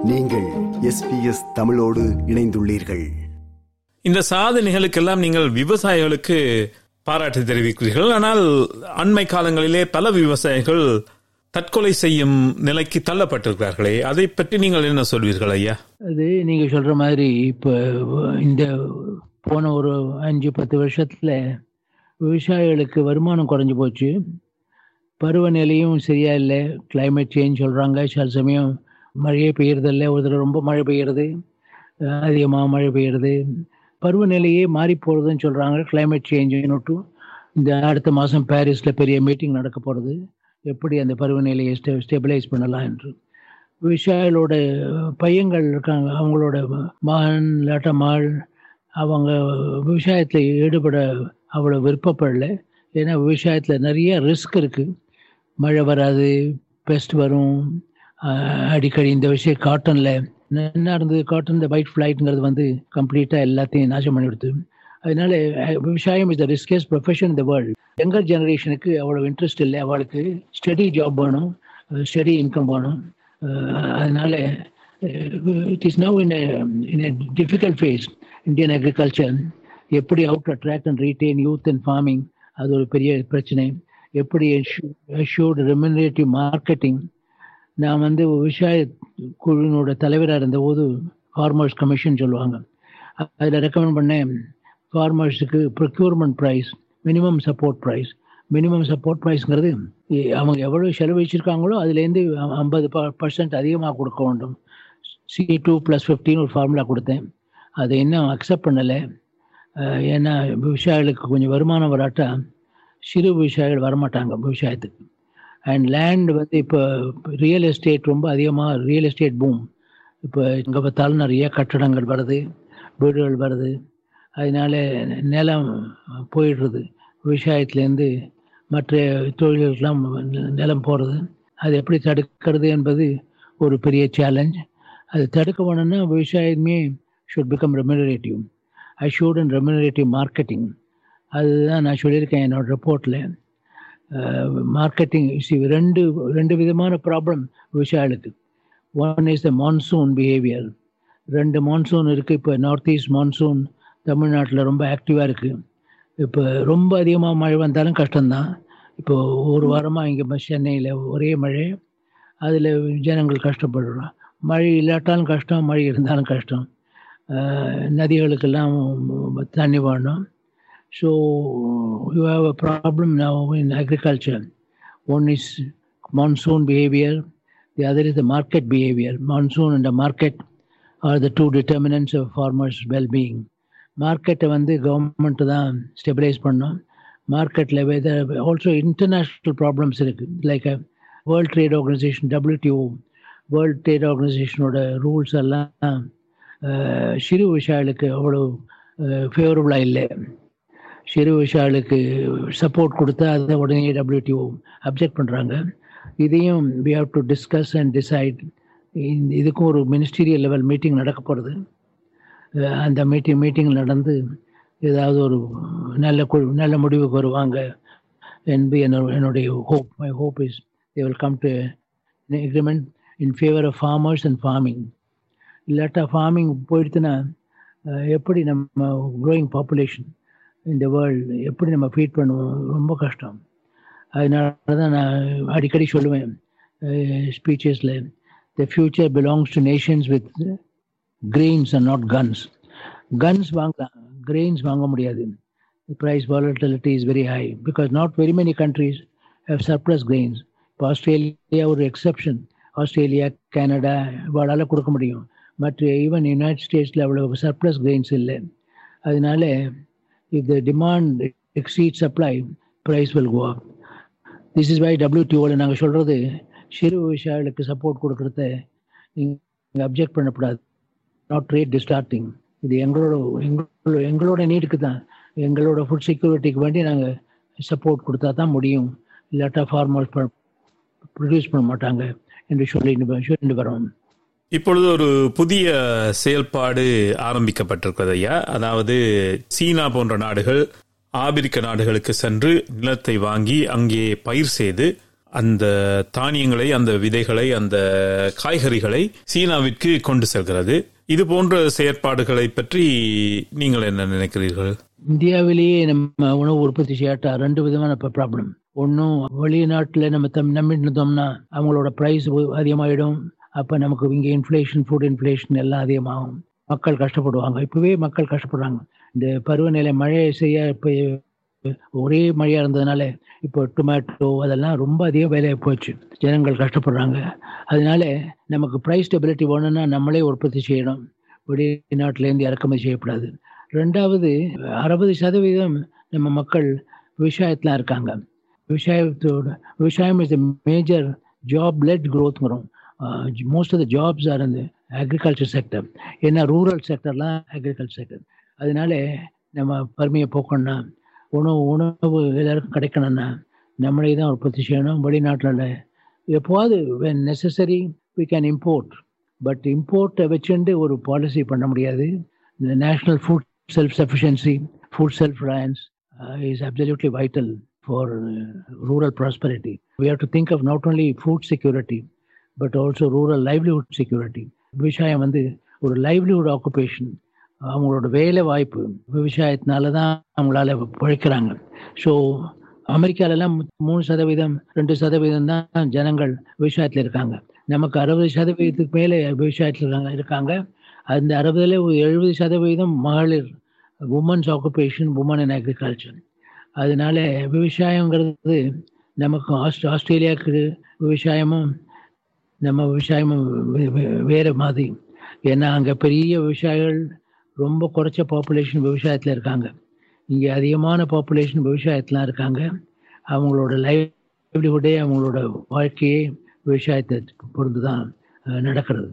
நீங்கள் எஸ்பிஎஸ் தமிழோடு இணைந்துள்ளீர்கள் இந்த சாதனைகளுக்கெல்லாம் நீங்கள் விவசாயிகளுக்கு பாராட்டு தெரிவிக்கிறீர்கள் ஆனால் அண்மை காலங்களிலே பல விவசாயிகள் தற்கொலை செய்யும் நிலைக்கு தள்ளப்பட்டிருக்கிறார்களே அதை பற்றி நீங்கள் என்ன சொல்வீர்கள் ஐயா அது நீங்க சொல்ற மாதிரி இப்ப இந்த போன ஒரு அஞ்சு பத்து வருஷத்துல விவசாயிகளுக்கு வருமானம் குறைஞ்சு போச்சு பருவநிலையும் சரியா இல்லை கிளைமேட் சேஞ்ச் சொல்றாங்க சில சமயம் மழையே பெய்யறதில்ல ஒரு தடவை ரொம்ப மழை பெய்யறது அதிகமாக மழை பெய்யறது பருவநிலையே மாறி போகிறதுன்னு சொல்கிறாங்க கிளைமேட் சேஞ்சுன்னுட்டும் இந்த அடுத்த மாதம் பாரிஸில் பெரிய மீட்டிங் நடக்க போகிறது எப்படி அந்த பருவநிலையை ஸ்டெ ஸ்டெபிலைஸ் பண்ணலாம் என்று விவசாயிகளோட பையங்கள் இருக்காங்க அவங்களோட மகன் இல்லாட்ட மகள் அவங்க விவசாயத்தில் ஈடுபட அவ்வளோ விருப்பப்படல ஏன்னா விவசாயத்தில் நிறைய ரிஸ்க் இருக்குது மழை வராது பெஸ்ட் வரும் அடிக்கடி இந்த விஷயம் காட்டனில் என்ன இருந்தது காட்டன் இந்த ஒயிட் ஃப்ளைட்டுங்கிறது வந்து கம்ப்ளீட்டாக எல்லாத்தையும் நாசம் பண்ணி கொடுத்து அதனால விவசாயம் இஸ் த ரிஸ்கேஸ் ப்ரொஃபஷன் இந்த வேர்ல்டு யங்கர் ஜெனரேஷனுக்கு அவ்வளோ இன்ட்ரெஸ்ட் இல்லை அவளுக்கு ஸ்டடி ஜாப் வேணும் ஸ்டடி இன்கம் வேணும் அதனால it is now in in difficult phase Indian agriculture எப்படி out attract and retain youth and farming அது ஒரு பெரிய பிரச்சனை எப்படி அஷ்யூர்டு ரெமினரேட்டிவ் மார்க்கெட்டிங் நான் வந்து விவசாய குழுவினோட தலைவராக இருந்தபோது ஃபார்மர்ஸ் கமிஷன் சொல்லுவாங்க அதில் ரெக்கமெண்ட் பண்ணேன் ஃபார்மர்ஸுக்கு procurement price minimum support price minimum support ப்ரைஸ்ங்கிறது அவங்க எவ்வளோ செலவழிச்சிருக்காங்களோ அதுலேருந்து ஐம்பது பர்சன்ட் அதிகமாக கொடுக்க வேண்டும் சி டூ ப்ளஸ் ஃபிஃப்டின் ஒரு ஃபார்முலா கொடுத்தேன் அதை இன்னும் அக்செப்ட் பண்ணலை ஏன்னா விவசாயிகளுக்கு கொஞ்சம் வருமானம் வராட்டா சிறு விவசாயிகள் வரமாட்டாங்க விவசாயத்துக்கு அண்ட் லேண்ட் வந்து இப்போ ரியல் எஸ்டேட் ரொம்ப அதிகமாக ரியல் எஸ்டேட் பூம் இப்போ இங்கே பார்த்தாலும் நிறைய கட்டடங்கள் வருது வீடுகள் வருது அதனால நிலம் போயிடுறது விவசாயத்துலேருந்து மற்ற தொழில்களுக்கெல்லாம் நிலம் போகிறது அது எப்படி தடுக்கிறது என்பது ஒரு பெரிய சேலஞ்ச் அது தடுக்க வேணும்னா விவசாயமே should become remunerative assured and remunerative marketing அதுதான் நான் சொல்லியிருக்கேன் என்னோட ரிப்போர்ட்டில் மார்க்கெட்டிங் ரெண்டு ரெண்டு விதமான ப்ராப்ளம் விவசாயிகளுக்கு one is the monsoon behaviour ரெண்டு மான்சூன் இருக்குது இப்போ நார்த் ஈஸ்ட் மான்சூன் தமிழ்நாட்டில் ரொம்ப ஆக்டிவாக இருக்குது இப்போ ரொம்ப அதிகமாக மழை வந்தாலும் கஷ்டம்தான் இப்போ ஒரு வாரமாக இங்கே சென்னையில் ஒரே மழை அதில் ஜனங்கள் கஷ்டப்படுறோம் மழை இல்லாட்டாலும் கஷ்டம் மழை இருந்தாலும் கஷ்டம் நதிகளுக்கெல்லாம் தண்ணி வேணும் So you have a problem now in agriculture. One is monsoon behavior, the other is the market behavior. Monsoon and the market are the two determinants of farmers' well-being. மார்க்கெட்டை வந்து கவர்மெண்ட் தான் ஸ்டெபிலைஸ் பண்ணோம் மார்க்கெட்டில் weather also international problems இருக்குது like world trade organisation WTO world trade ஆர்கனைசேஷனோட rules எல்லாம் சிறு விவசாயிகளுக்கு அவ்வளோ ஃபேவரபுளாக இல்லை சிறு விவசாயிகளுக்கு சப்போர்ட் கொடுத்தா அதை உடனே டபிள்யூடிஓ அப்செக்ட் பண்ணுறாங்க இதையும் we have to discuss and decide இதுக்கும் ஒரு மினிஸ்டீரியல் லெவல் மீட்டிங் நடக்க போகிறது அந்த மீட்டிங் மீட்டிங் நடந்து ஏதாவது ஒரு நல்ல குழு நல்ல முடிவுக்கு வருவாங்க என்பது என்னுடைய hope my hope is they will come to agreement in favour of farmers and farming இல்லாட்டா ஃபார்மிங் போயிடுச்சுன்னா எப்படி நம்ம க்ரோயிங் பாப்புலேஷன் இந்த வேர்ல்டு எப்படி நம்ம ஃபீட் பண்ணுவோம் ரொம்ப கஷ்டம் அதனால தான் நான் அடிக்கடி சொல்லுவேன் ஸ்பீச்சஸில் the future belongs to nations with grains and not guns guns வாங்கலாம் கிரெயின்ஸ் வாங்க முடியாது price volatility is very high because not very many countries have surplus grains இப்போ ஆஸ்திரேலியா ஒரு எக்ஸப்ஷன் ஆஸ்திரேலியா கனடா இவாளால் கொடுக்க முடியும் மற்ற ஈவன் யுனைடெட் ஸ்டேட்ஸில் அவ்வளோ சர்ப்ளஸ் கிரெயின்ஸ் இல்லை அதனால if the demand exceeds supply, price will go up. This is why WTO நாங்கள் சொல்கிறது சிறு விவசாயிகளுக்கு சப்போர்ட் கொடுக்கறத நீங்கள் அப்ஜெக்ட் பண்ணக்கூடாது நாட் ட்ரேட் டிஸ்டார்டிங் இது எங்களோட எங்களோட எங்களோட நீடுக்கு தான் எங்களோட ஃபுட் செக்யூரிட்டிக்கு வேண்டி நாங்கள் சப்போர்ட் கொடுத்தா தான் முடியும் இல்லாட்டா ஃபார்மர்ஸ் ப்ரொடியூஸ் பண்ண மாட்டாங்க என்று சொல்லி சொல்லிட்டு வரோம் இப்பொழுது ஒரு புதிய செயல்பாடு ஆரம்பிக்கப்பட்டிருக்கிறது ஐயா அதாவது சீனா போன்ற நாடுகள் ஆப்பிரிக்க நாடுகளுக்கு சென்று நிலத்தை வாங்கி அங்கே பயிர் செய்து அந்த தானியங்களை அந்த விதைகளை அந்த காய்கறிகளை சீனாவிற்கு கொண்டு செல்கிறது இது போன்ற செயற்பாடுகளை பற்றி நீங்கள் என்ன நினைக்கிறீர்கள் இந்தியாவிலேயே நம்ம உணவு உற்பத்தி செய்யாட்டா ரெண்டு விதமான ப்ராப்ளம் ஒன்றும் வெளிநாட்டில் நம்ம தம் நம்பிட்டு இருந்தோம்னா அவங்களோட ப்ரைஸ் அதிகமாகிடும் அப்போ நமக்கு இங்கே இன்ஃப்ளேஷன் ஃபுட் இன்ஃப்ளேஷன் எல்லாம் அதிகமாகும் மக்கள் கஷ்டப்படுவாங்க இப்போவே மக்கள் கஷ்டப்படுறாங்க இந்த பருவநிலை மழை செய்ய இப்போ ஒரே மழையாக இருந்ததுனால இப்போ டொமேட்டோ அதெல்லாம் ரொம்ப அதிக விலையாக போச்சு ஜனங்கள் கஷ்டப்படுறாங்க அதனால நமக்கு ப்ரைஸ் ஸ்டெபிலிட்டி வேணும்னா நம்மளே உற்பத்தி செய்யணும் வெளிநாட்டிலேருந்து இறக்குமதி செய்யக்கூடாது ரெண்டாவது அறுபது சதவீதம் நம்ம மக்கள் விவசாயத்தில் இருக்காங்க விவசாயத்தோட விவசாயம் இஸ் மேஜர் ஜாப் லெட் க்ரோத்ங்கிறோம் most of the jobs are இந்த அக்ரிகல்ச்சர் செக்டர் ஏன்னா ரூரல் செக்டர்லாம் அக்ரிகல்ச்சர் செக்டர் அதனால நம்ம பருமையை போக்கணும்னா உணவு உணவு எல்லாருக்கும் கிடைக்கணும்னா நம்மளே தான் உற்பத்தி செய்யணும் வெளிநாட்டில் எப்போது when necessary we can import but இம்போர்ட்டை வச்சுட்டு ஒரு பாலிசி பண்ண முடியாது இந்த national food self sufficiency food self reliance is absolutely vital for rural prosperity we have to think of not only food security but also rural livelihood security விவசாயம் வந்து ஒரு livelihood occupation அவங்களோட வேலை வாய்ப்பு விவசாயத்தினால தான் அவங்களால பிழைக்கிறாங்க ஸோ அமெரிக்காலெல்லாம் மூணு சதவீதம் ரெண்டு சதவீதம் தான் ஜனங்கள் விவசாயத்தில் இருக்காங்க நமக்கு அறுபது சதவீதத்துக்கு மேலே விவசாயத்தில் இருக்காங்க இருக்காங்க அந்த அறுபதுல ஒரு எழுபது சதவீதம் மகளிர் women's occupation women in agriculture அதனால விவசாயங்கிறது நமக்கு ஆஸ்ட் ஆஸ்திரேலியாவுக்கு விவசாயமும் நம்ம விவசாயமும் வேறு மாதிரி ஏன்னா அங்கே பெரிய விவசாயிகள் ரொம்ப குறைச்ச பாப்புலேஷன் விவசாயத்தில் இருக்காங்க இங்கே அதிகமான பாப்புலேஷன் விவசாயத்தில் இருக்காங்க அவங்களோட லைவ்லிஹுட்டே அவங்களோட வாழ்க்கையே விவசாயத்தை பொறுத்து தான் நடக்கிறது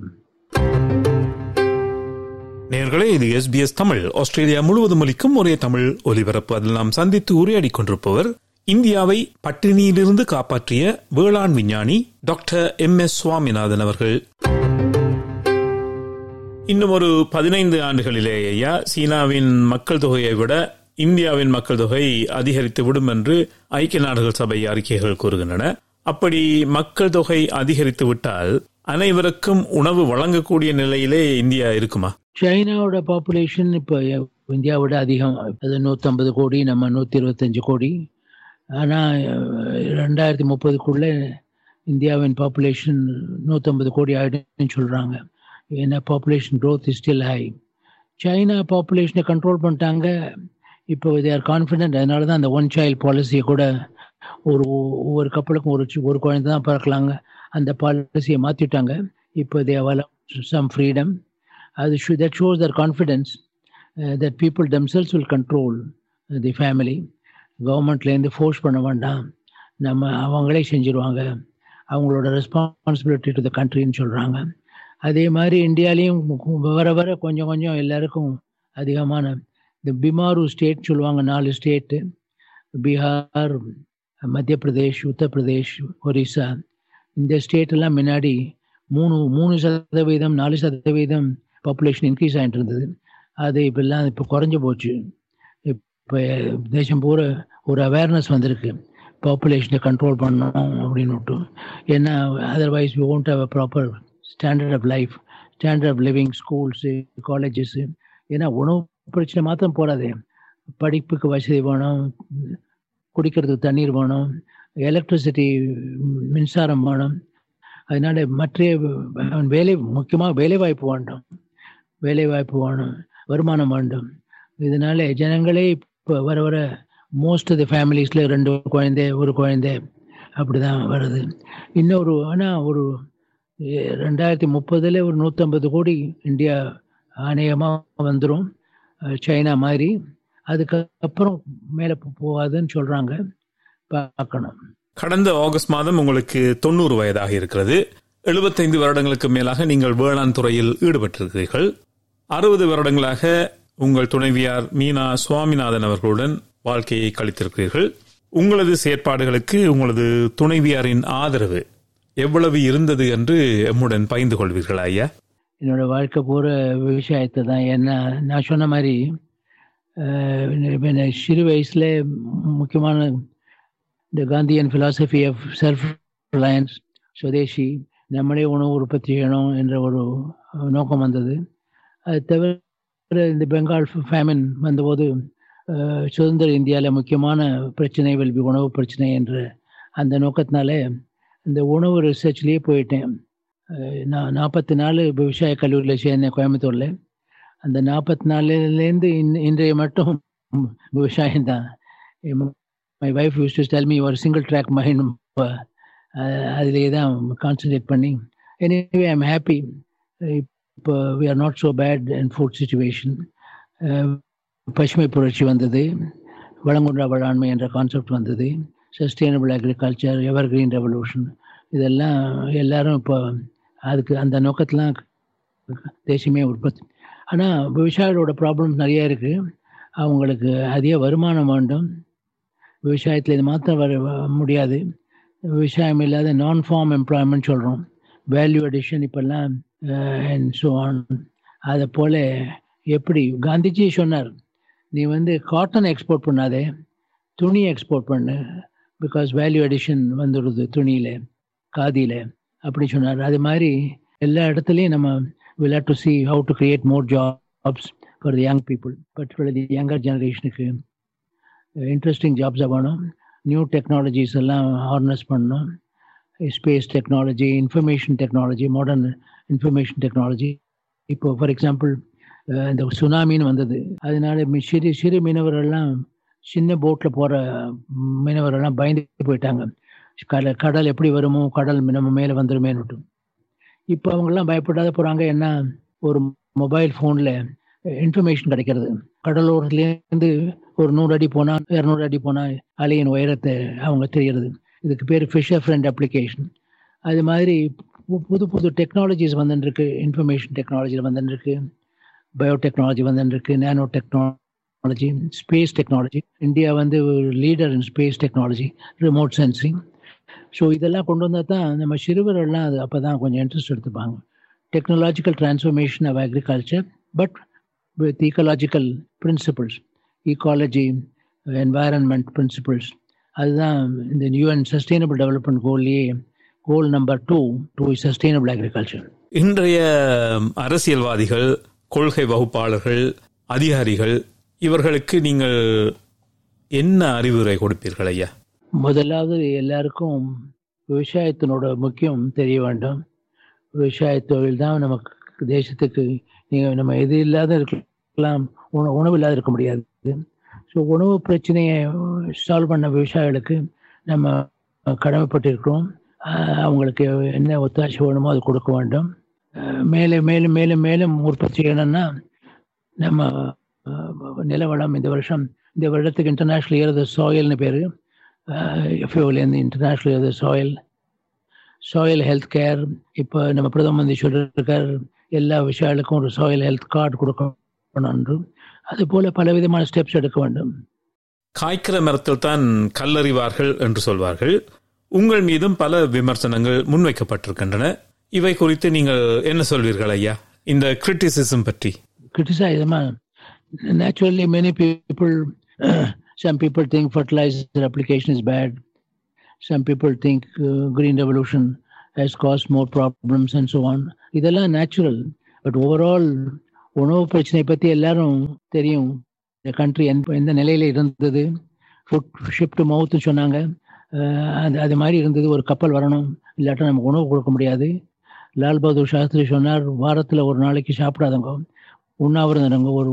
நேர்களே இது எஸ்பிஎஸ் தமிழ் ஆஸ்திரேலியா முழுவதும் அளிக்கும் ஒரே தமிழ் ஒலிபரப்பு அதில் நாம் சந்தித்து உரையாடி கொண்டிருப்பவர் இந்தியாவை பட்டினியிலிருந்து காப்பாற்றிய வேளாண் விஞ்ஞானி டாக்டர் எம் எஸ் சுவாமிநாதன் அவர்கள் இன்னும் ஒரு பதினைந்து ஆண்டுகளிலே ஐயா சீனாவின் மக்கள் தொகையை விட இந்தியாவின் மக்கள் தொகை அதிகரித்து விடும் என்று ஐக்கிய நாடுகள் சபை அறிக்கைகள் கூறுகின்றன அப்படி மக்கள் தொகை அதிகரித்து விட்டால் அனைவருக்கும் உணவு வழங்கக்கூடிய நிலையிலே இந்தியா இருக்குமா சைனாவோட பாப்புலேஷன் இப்போ இந்தியாவோட அதிகம் அது நூற்றம்பது கோடி நம்ம நூற்றி இருபத்தஞ்சு கோடி ஆனால் ரெண்டாயிரத்தி முப்பதுக்குள்ளே இந்தியாவின் பாப்புலேஷன் நூற்றம்பது கோடி ஆகிடுன்னு சொல்கிறாங்க ஏன்னா population growth is still high China பாப்புலேஷனை கண்ட்ரோல் பண்ணிட்டாங்க இப்போ தே ஆர் கான்ஃபிடென்ட் அதனால தான் அந்த ஒன் சைல்ட் பாலிசியை கூட ஒரு ஒவ்வொரு கப்பலுக்கும் ஒரு ஒரு குழந்தை தான் பிறக்கலாங்க அந்த பாலிசியை மாற்றிட்டாங்க இப்போ தே அவல சம் ஃப்ரீடம் அது show that shows their confidence that people themselves will control the family கவர்மெண்ட்லேருந்து ஃபோர்ஸ் பண்ண வேண்டாம் நம்ம அவங்களே செஞ்சுருவாங்க அவங்களோட ரெஸ்பான்சிபிலிட்டி டு த கண்ட்ரின்னு சொல்கிறாங்க அதே மாதிரி இந்தியாலேயும் வர வர கொஞ்சம் கொஞ்சம் எல்லாருக்கும் அதிகமான இந்த பிமாரு ஸ்டேட் சொல்லுவாங்க நாலு ஸ்டேட்டு பீகார் மத்திய பிரதேஷ் உத்தரப்பிரதேஷ் ஒரிசா இந்த ஸ்டேட்டெல்லாம் முன்னாடி மூணு மூணு சதவீதம் நாலு சதவீதம் பாப்புலேஷன் இன்க்ரீஸ் ஆகிட்டு இருந்தது அது இப்பெல்லாம் இப்போ குறைஞ்சி போச்சு இப்போ தேசம் பூரா ஒரு அவேர்னஸ் வந்திருக்கு பாப்புலேஷனை கண்ட்ரோல் பண்ணணும் அப்படின்னு விட்டு ஏன்னா otherwise we won't have a proper standard of life standard of living schools colleges ஏன்னா உணவு பிரச்சனை மாத்திரம் போடாது படிப்புக்கு வசதி வேணும் குடிக்கிறதுக்கு தண்ணீர் வேணும் எலக்ட்ரிசிட்டி மின்சாரம் வேணும் அதனால மற்ற வேலை முக்கியமாக வேலை வாய்ப்பு வேண்டும் வேலை வாய்ப்பு வேணும் வருமானம் வேண்டும் இதனால ஜனங்களே இப்போ வர வர மோஸ்ட் ஆஃப் த ஃபேமிலிஸில் ரெண்டு குழந்தை ஒரு குழந்தை அப்படி தான் வருது இன்னொரு ஆனால் ஒரு ரெண்டாயிரத்தி முப்பதில் ஒரு நூற்றம்பது கோடி இந்தியா அநேகமாக வந்துடும் சைனா மாதிரி அதுக்கப்புறம் மேலே போகாதுன்னு சொல்கிறாங்க பார்க்கணும் கடந்த ஆகஸ்ட் மாதம் உங்களுக்கு தொண்ணூறு வயதாக இருக்கிறது எழுபத்தைந்து வருடங்களுக்கு மேலாக நீங்கள் வேளாண் துறையில் ஈடுபட்டிருக்கிறீர்கள் அறுபது வருடங்களாக உங்கள் துணைவியார் மீனா சுவாமிநாதன் அவர்களுடன் வாழ்க்கையை கழித்திருக்கிறீர்கள் உங்களது செயற்பாடுகளுக்கு உங்களது துணைவியாரின் ஆதரவு எவ்வளவு இருந்தது என்று எம்முடன் பகிர்ந்து கொள்வீர்களா ஐயா என்னோட வாழ்க்கை பூரா விவசாயத்தை தான் ஏன்னா நான் சொன்ன மாதிரி சிறு வயசுல முக்கியமான இந்த Gandhian philosophy of self reliance swadeshi நம்மளே உணவு உற்பத்தி செய்யணும் என்ற ஒரு நோக்கம் வந்தது அது தவிர இந்த பெங்கால் ஃபேமின் வந்தபோது சுதந்திர இந்தியாவில் முக்கியமான பிரச்சனை வெல்வி உணவு பிரச்சனை என்ற அந்த நோக்கத்தினால இந்த உணவு ரிசர்ச்லேயே போயிட்டேன் நான் நாற்பத்தி நாலு விவசாய கல்லூரியில் சேர்ந்தேன் கோயம்புத்தூரில் அந்த நாற்பத்தி நாலுலேருந்து இன் இன்றைய மட்டும் விவசாயம் தான் my wife use to tell me ஒரு சிங்கிள் ட்ராக் மைண்ட் அதிலே தான் கான்சன்ட்ரேட் பண்ணி எனிவே ஐம் ஹாப்பி இப்போ we are not so bad and food situation பசுமை புரட்சி வந்தது வளங்குன்றா வேளாண்மை என்ற கான்செப்ட் வந்தது sustainable agriculture ever green revolution இதெல்லாம் எல்லாரும் இப்போ அதுக்கு அந்த நோக்கத்திலாம் தேசியமே உற்பத்தி ஆனால் விவசாயிகளோட ப்ராப்ளம்ஸ் நிறைய இருக்குது அவங்களுக்கு அதிக வருமானம் வேண்டும் விவசாயத்தில் இது மாத்திரம் வர முடியாது விவசாயம் இல்லாத நான் ஃபார்ம் எம்ப்ளாய்மெண்ட் சொல்கிறோம் வேல்யூ அடிஷன் இப்போல்லாம் அண்ட் ஸோ ஆன் அதை போல் எப்படி காந்திஜி சொன்னார் நீ வந்து காட்டன் எக்ஸ்போர்ட் பண்ணாதே துணி எக்ஸ்போர்ட் பண்ணு பிகாஸ் வேல்யூ அடிஷன் வந்துடுது துணியில் காதியில் அப்படி சொன்னார் அது மாதிரி எல்லா இடத்துலையும் நம்ம will have to see how to create more jobs for the young people particularly younger ஜெனரேஷனுக்கு இன்ட்ரெஸ்டிங் ஜாப்ஸாக வேணும் நியூ டெக்னாலஜிஸ் எல்லாம் ஹார்னஸ் பண்ணணும் space technology information technology modern information technology இப்போ ஃபார் எக்ஸாம்பிள் இந்த சுனாமின்னு வந்தது அதனால சிறு சிறு மீனவர்கள்லாம் சின்ன போட்டில் போகிற மீனவர்கள்லாம் பயந்து போயிட்டாங்க கடல் கடல் எப்படி வருமோ கடல் நம்ம மேலே வந்துருமேன்னு இப்போ அவங்கெல்லாம் பயப்படாத போகிறாங்க என்ன ஒரு மொபைல் ஃபோனில் இன்ஃபர்மேஷன் கிடைக்கிறது கடலோரத்துலேருந்து ஒரு நூறு அடி போனால் இரநூறு அடி போனால் அலையின் உயரத்தை அவங்க தெரியறது இதுக்கு பேர் ஃபிஷர் ஃப்ரெண்ட் அப்ளிகேஷன் அது மாதிரி புது புது டெக்னாலஜிஸ் வந்துருக்கு இன்ஃபர்மேஷன் டெக்னாலஜி வந்துருக்கு பயோடெக்னாலஜி வந்துருக்கு nano technology space technology India வந்து leader in space technology remote sensing so இதெல்லாம் கொண்டு வந்தால் தான் நம்ம சிறுவர்கள்லாம் அது அப்போ தான் கொஞ்சம் இன்ட்ரெஸ்ட் எடுத்துப்பாங்க technological transformation of agriculture but with ecological principles ecology environment principles அதுதான் இந்த யூஎன் சஸ்டைனபிள் டெவலப்மெண்ட் கோல்லையே goal number two to sustainable agriculture இன்றைய அரசியல்வாதிகள் கொள்கை வகுப்பாளர்கள் அதிகாரிகள் இவர்களுக்கு நீங்கள் என்ன அறிவுரை கொடுப்பீர்கள் ஐயா முதலாவது எல்லாருக்கும் விவசாயத்தினோட முக்கியம் தெரிய வேண்டும் விவசாய தொழில் தான் நமக்கு தேசத்துக்கு நீங்கள் நம்ம எது இல்லாத இருக்கலாம் உணவு உணவு இல்லாத இருக்க முடியாது ஸோ உணவு பிரச்சனையை சால்வ் பண்ண விவசாயிகளுக்கு நம்ம கடமைப்பட்டிருக்கிறோம் அவங்களுக்கு என்ன ஒத்தாட்சி வேணுமோ அது கொடுக்க வேண்டும் மேலே மேலும் மேலும் மேலும் உற்பத்தி செய்யணும்னா நம்ம நிலவளம் இந்த வருஷம் இந்த வருடத்துக்கு இன்டர்நேஷ்னல் இயர் த சாயில்னு பேர் எஃப்ஓலேருந்து international year the soil soil health care இப்போ நம்ம பிரதம மந்திரி சொல்லியிருக்கார் எல்லா விஷயங்களுக்கும் ஒரு சாயில் ஹெல்த் கார்டு கொடுக்கணும் அது போல பலவிதமான ஸ்டெப்ஸ் எடுக்க வேண்டும் காய்க்கிற மரத்தில் தான் கல்லறிவார்கள் என்று சொல்வார்கள் உங்கள் மீதும் பல விமர்சனங்கள் முன்வைக்கப்பட்டிருக்கின்றன இவை குறித்து நீங்கள் என்ன சொல்வீர்கள் ஐயா இந்த கிரிட்டிசிசம் பற்றி கிரிட்டிசைசமா naturally many people some people think fertilizer application is bad some people think uh, green revolution has caused more problems and so on இதெல்லாம் நேச்சுரல் பட் ஓவரால் உணவு பிரச்சனை பற்றி எல்லாரும் தெரியும் இந்த கண்ட்ரி எந்த எந்த நிலையில் இருந்தது ஃபுட் ஷிப் டு மவுத்து சொன்னாங்க அது அது மாதிரி இருந்தது ஒரு கப்பல் வரணும் இல்லாட்டா நமக்கு உணவு கொடுக்க முடியாது லால் பகதூர் சாஸ்திரி சொன்னார் வாரத்தில் ஒரு நாளைக்கு சாப்பிடாதவங்க உண்ணாவிரதங்க ஒரு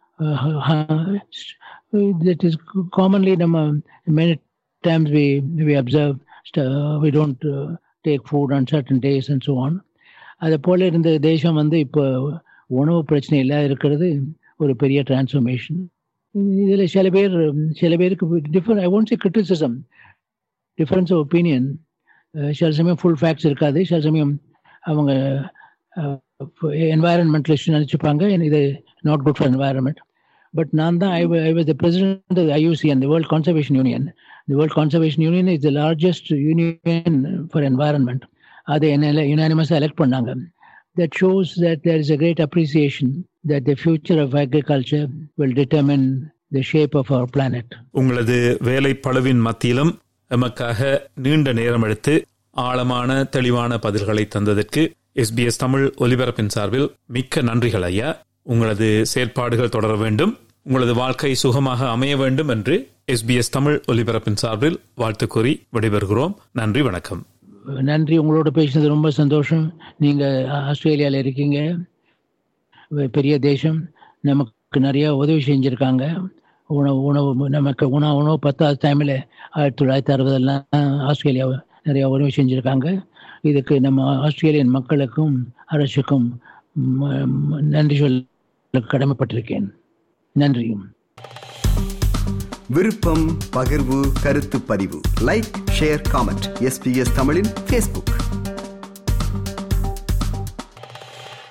that is commonly நம்ம many times we we observe uh, we don't uh, take food on certain days and so on அதை போல இருந்த தேசம் வந்து இப்போ உணவு பிரச்சனை இல்லாத இருக்கிறது ஒரு பெரிய டிரான்ஸ்ஃபர்மேஷன் இதில் சில பேர் சில பேருக்கு different I won't say criticism difference of opinion சில சமயம் ஃபுல் ஃபேக்ட்ஸ் இருக்காது சில சமயம் அவங்க என்வாயரன்மெண்டலிஸ்ட் நினச்சிப்பாங்க இது not good for environment but நான் தான் I I was the president IUCN the world conservation union the world conservation union is the largest union for environment அதை என்ன யுனானிமஸாக எலெக்ட் பண்ணாங்க that shows that there is a great appreciation that the future of agriculture will determine the shape of our planet. உங்களது வேலை பழுவின் மத்தியிலும் எமக்காக நீண்ட நேரம் எடுத்து ஆழமான தெளிவான பதில்களை தந்ததற்கு எஸ்பிஎஸ் தமிழ் ஒலிபரப்பின் சார்பில் மிக்க நன்றிகள் ஐயா உங்களது செயற்பாடுகள் தொடர வேண்டும் உங்களது வாழ்க்கை சுகமாக அமைய வேண்டும் என்று எஸ்பிஎஸ் தமிழ் ஒலிபரப்பின் சார்பில் வாழ்த்து கூறி விடைபெறுகிறோம் நன்றி வணக்கம் நன்றி உங்களோட பேசினது ரொம்ப சந்தோஷம் நீங்க ஆஸ்திரேலியாவில் இருக்கீங்க பெரிய தேசம் நமக்கு நிறைய உதவி செஞ்சிருக்காங்க உணவு உணவு நமக்கு உணவு உணவு பத்தாவது டைமில் ஆயிரத்தி தொள்ளாயிரத்தி அறுபதெல்லாம் ஆஸ்திரேலியா நிறைய உதவி செஞ்சுருக்காங்க இதுக்கு நம்ம ஆஸ்திரேலியன் மக்களுக்கும் அரசுக்கும் நன்றி சொல்ல கடமைப்பட்டிருக்கேன் நன்றியும் விருப்பம் பகிர்வு கருத்து பதிவு லைக் ஷேர் காமெண்ட் எஸ்பிஎஸ் தமிழின் ஃபேஸ்புக்